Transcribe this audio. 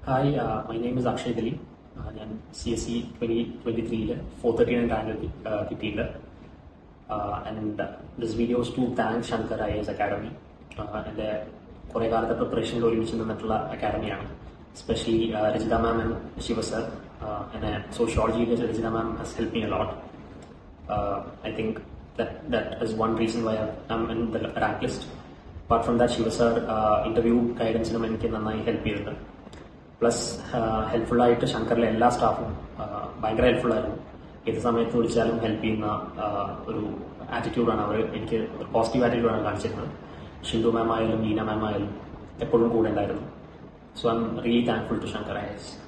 Hi my name is Akshay ദലി ഞാൻ C S C twenty twenty ത്രീയിൽ ഫോർ തേർട്ടി നയൻ റാങ്ക് കിട്ടിയിട്ടുണ്ട് and this videos to thank Shankar I S academy എൻ്റെ കുറേ കാലത്തെ പ്രിപ്പറേഷനിൽ ഒരുമിച്ച് നിന്നിട്ടുള്ള അക്കാഡമിയാണ് especially Rajitha ma'am and Shiva sir എന്നെ സോഷ്യോളജിയിൽ Rajitha ma'am has help me a lot I think that that is one reason why I'm in the rank list. Apart from that, Shiva sir uh, interview ഗൈഡൻസിനും എനിക്ക് നന്നായി ഹെൽപ്പ് ചെയ്തിട്ടുണ്ട് പ്ലസ് ഹെൽപ്ഫുൾ ആയിട്ട് ശങ്കറിലെ എല്ലാ സ്റ്റാഫും ഭയങ്കര ഹെൽപ്ഫുൾ ആയിരുന്നു ഏത് സമയത്ത് വിളിച്ചാലും ഹെൽപ്പ് ചെയ്യുന്ന uh, ഒരു ആറ്റിറ്റ്യൂഡാണ് അവർ എനിക്ക് പോസിറ്റീവ് ആറ്റിറ്റ്യൂഡാണ് കാണിച്ചിരുന്നത് ഷിൻഡു മാം ആയാലും നീന മാം ആയാലും എപ്പോഴും കൂടെ ഉണ്ടായിരുന്നു so I'm really thankful to Shankar I S